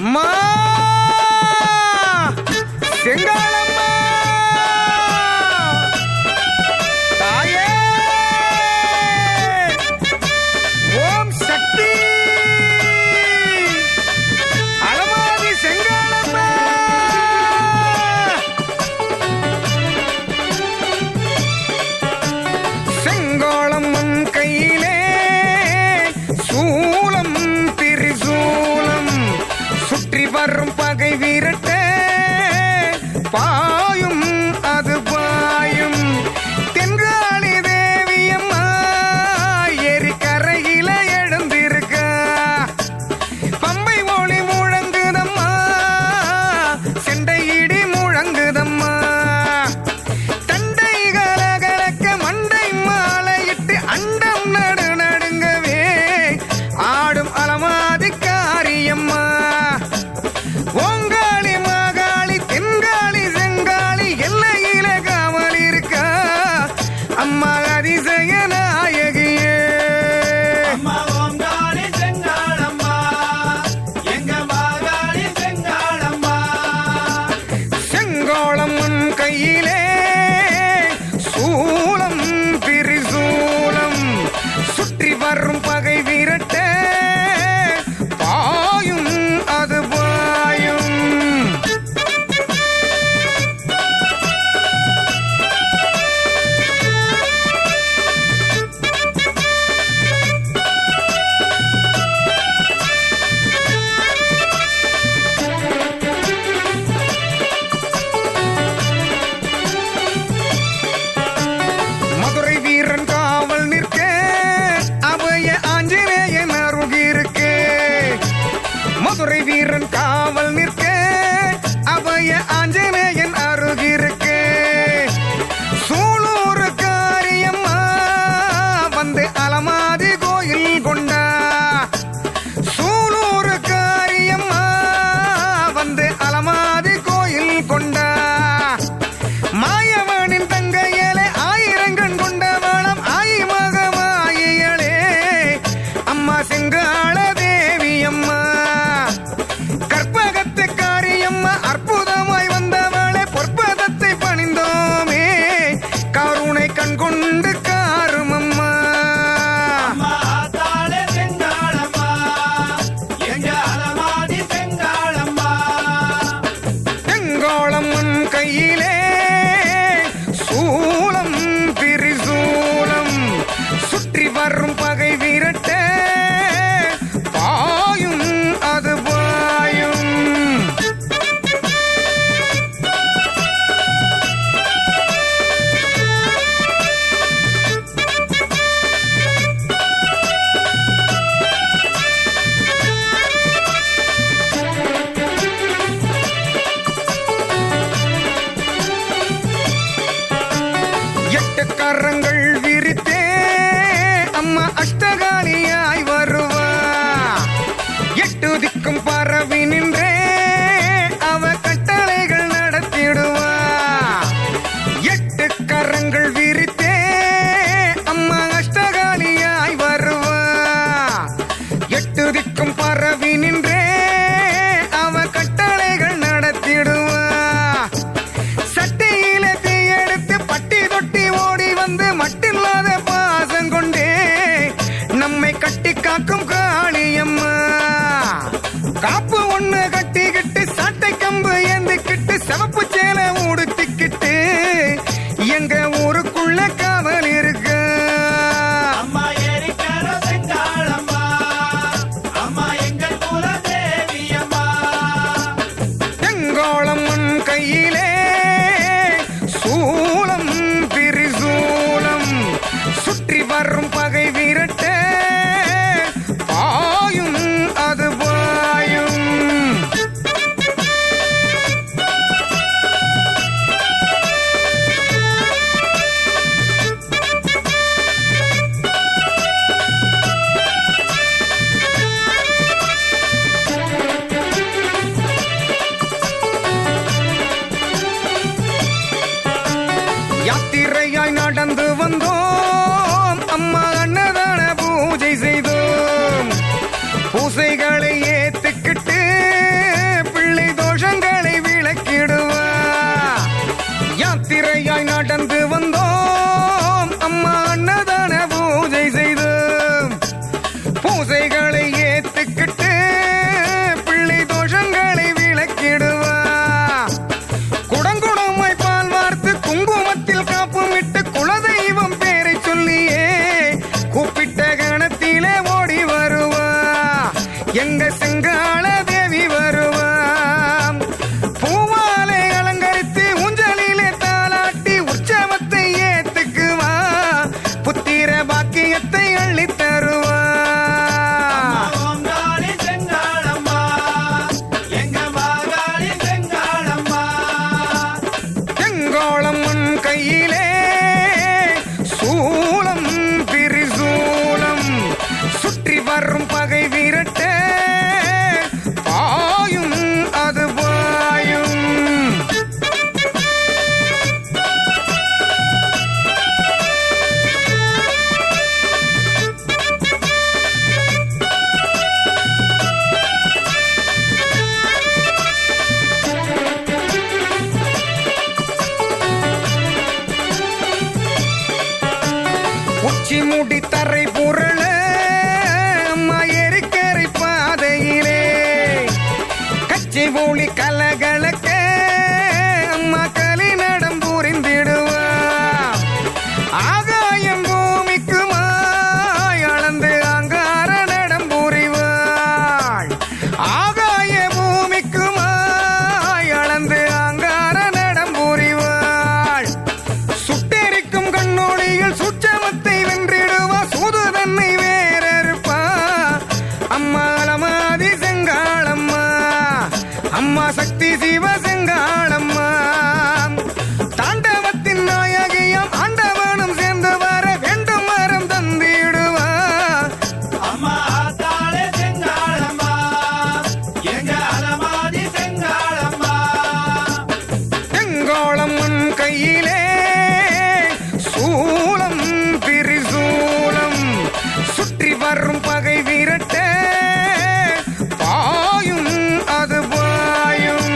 அம்மா செங்காளம்மா தாயே ஓம் சக்தி அலமாதி செங்காளம்மா செங்கோளம் உன் கையிலே சூலம் திரிசூலம் சுற்றி வரும் பகை விரட்ட பாயும் அது பாயும் தென்காளி தேவியம்மா எரி கரையில எழுந்திருக்கா பம்பை மொழி முழங்குதம்மா செண்டை இடி முழங்குதம்மா தண்டை கலகலக்க மண்டை மாலையிட்டு அண்டம் நடு நடுங்கவே ஆடும் அலமாதி காரியம்மா ஓங்காளி மாகாளி தென்காளி செங்காளி எல்லையில காவல் இருக்கா அம்மா அதிசய நாயகியே அம்மா ஓங்காளி செங்காளம்மா எங்க மாகாளி செங்காளம்மா செங்கோளம் உன் கையிலே சூலம் திரிசூலம் சுற்றி வரும் பகை விரட்ட பாயும் அது பாயும் மதுரை வீரன் காவல் நிற்க அபய ஆஞ்சநேயன் அருகிருக்கு மதுரை வீரன் காவல் நிற்க அபய ஆஞ்சநேயன் அருகிருக்கு சூலூர் காரியம்மா வந்து அலமாதி கோயில் கொண்டா சூலூர் காரியம்மா வந்து அலமாதி கோயில் கொண்டா மாயவனின் தங்கையலே ஆயிரங்கண் கொண்ட வளம் ஆயி மகமாயியலே அம்மா செங்காள தேவி அம்மா கற்பகத்து காரியம்மா அற்புதமாய் வந்தவளே பொற்பதத்தை பணிந்தோமே கருணை கண் கொண்டு காரும் அம்மா அம்மா ஆத்தாளே செங்காளம்மா எங்க அலமாதி செங்காளம்மா செங்கோளம் உன் கையிலே சூலம் திரிசூலம் சுற்றி வரும் பகை விரட்ட பாயும் அது பாயும் எட்டு கரங்கள் விரித்தே அம்மா அஷ்டகாலியாய் வருவா எட்டு திக்கும் பரவி நின்றே அவ கட்டளைகள் நடத்திடுவா எட்டு கரங்கள் விரித்தே அம்மா அஷ்டகாலியாய் வருவா எட்டு திக்கும் பரவி நின்றே அவ கட்டளைகள் நடத்திடுவா சட்டையில தீயெடுத்து பட்டி தொட்டி ஓடி வந்து மட்டில்லாத பாசம் கொண்டே நம்மை கட்டி காக்கும் காளியம்மா காப்பு ஒண்ணு கட்டிக்கிட்டு சாட்டை கம்பு ஏந்திக்கிட்டு சிவப்பு சேலை உடுத்திக்கிட்டு எங்க ஊருக்குள்ள காவல் இருக்கு அம்மா ஏரிக்கர செங்காளம்மா அம்மா எங்கள் குல தேவி அம்மா செங்கோளம் உன் கையிலே சூலம் திரிசூலம் சுற்றி வரும் பகை விரட்ட வரும் பகை விரட்ட பாயும் அது பாயும் உச்சி முடி தரை புரள அம்மா எரிக்கரை பாதையிலே கச்சி ஒளி கலகலக்க அம்மா கலி நடம் புரிந்திடுவா ஆகாயம் பூமிக்கு அளந்து அங்கார நடம் புரிவாள் ஆகாய பூமிக்கு அளந்து அங்கார நடம் புரிவாள் சுட்டெரிக்கும் கண்ணோடியில் சுச்சமத்தை வென்றிடுவா சூது தன்னை வேறறுப்பா அம்மா அலமாதி செங்காளம்மா அம்மா சக்தி சிவ செங்காளம்மா தாண்டவத்தின் நாயகியம் ஆண்டவனும் சேர்ந்து வர வேண்டும் மரம் தந்திடுவா அம்மா ஆத்தாளே செங்காளம்மா எங்க அலமாதி செங்காளம்மா செங்கோளம் உன் கையிலே சூலம் திரிசூலம் சுற்றி வரும் பகை விரட்ட பாயும் அது பாயும்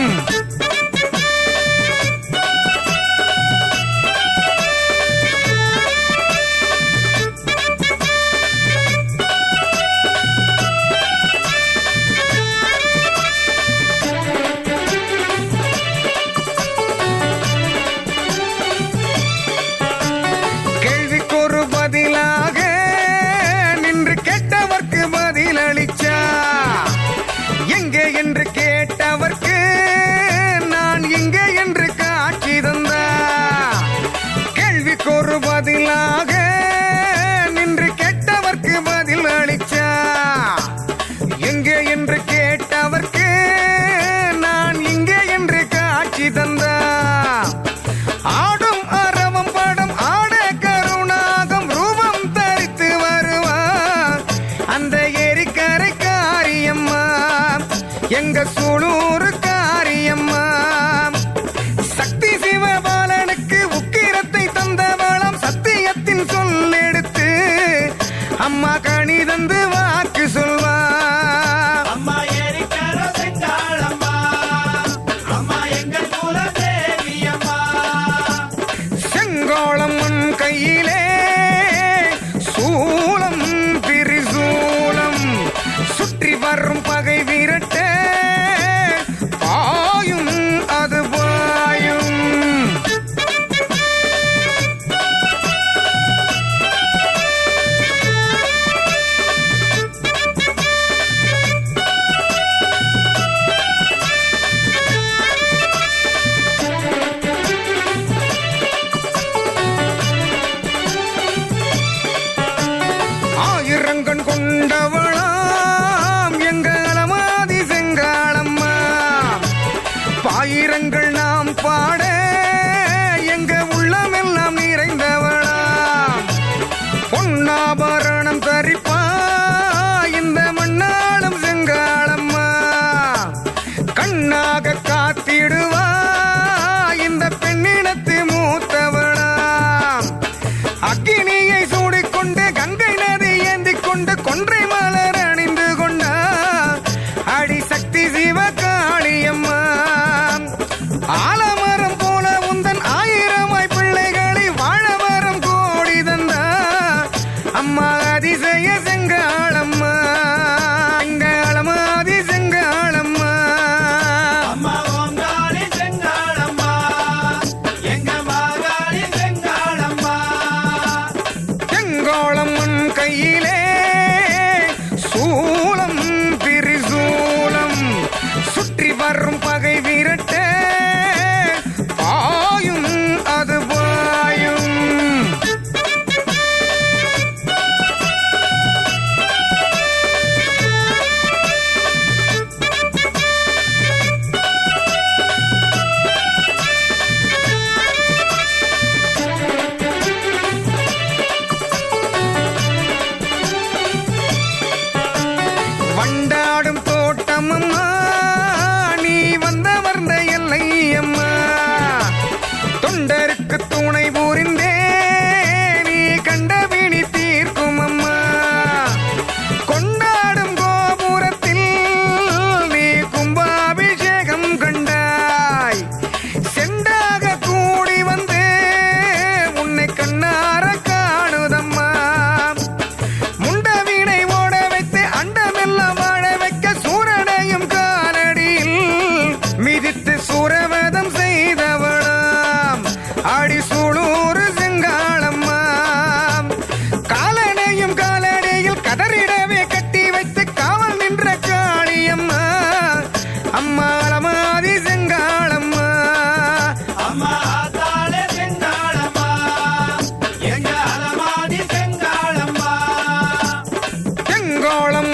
கேள்விக்கொரு பதிலாக நின்று கேட்டவர்க்கு பதில் அளிச்சா எங்கே என்று கேட்டவர்க்கு நான் இங்கே என்று காட்சி தந்தா கேள்விக்கொரு பதிலாக நின்று கேட்டவர்க்கு பதில் அளிச்சா எங்கே என்று கேட்டவர்க்கு நான் இங்கே என்று காட்சி தந்தா ஆடும் அரவம் படம் ஆட கருணாகம் ரூபம் தரித்து வருவா அந்த எரிக்கரை காரியம்மா எங்க சூளூர் காரியம்மா சக்தி சிவபாலனுக்கு உக்கிரத்தை தந்தவளம் சத்தியத்தின் சொல்லெடுத்து அம்மா கனி தந்து வாக்கு சொல்வா அம்மா ஏரிக்கர செங்காளம்மா அம்மா எங்கள் குல தேவி அம்மா செங்கோளம் உன் கையிலே சூலம் திரிசூலம் சுற்றி வரும் பகை விரட்ட பாயும் அது பாயும் ஆயிரங்கண் கொண்டவளாம் எங்க அலமாதி செங்காளம்மா பாயிரங்கள் நாம் பாட எங்க உள்ளமெல்லாம் நிறைந்தவளாம் பொன்னாபரணம் தரிப்பா இந்த மண்ணாளும் செங்காளம்மா கண்ணாக காத்திடுவா இந்த பெண்ணினத்து மூத்தவளாம் அக்கினியை சூடிக்கொண்டு கங்கை நதி ஏந்திக் கொண்டு கொன்றை மலர் அணிந்து கொண்டா அடி சக்தி சிவ காளியம்மா ஆலமரம் போல உந்தன் ஆயிரமாய் பிள்ளைகளை வாழமரம் கோடி தந்தா அம்மா அதிசய செங்காளம்மா செங்காளமாதி செங்காளம்மா அம்மா ஓங்காளி செங்காளம்மா எங்க மாகாளி செங்காளம்மா செங்கோளம் உன் கையிலே சூலம் திரிசூலம் சுற்றி வரும் பகை விரட்ட பாயும் அது பாயும் ஏராளம்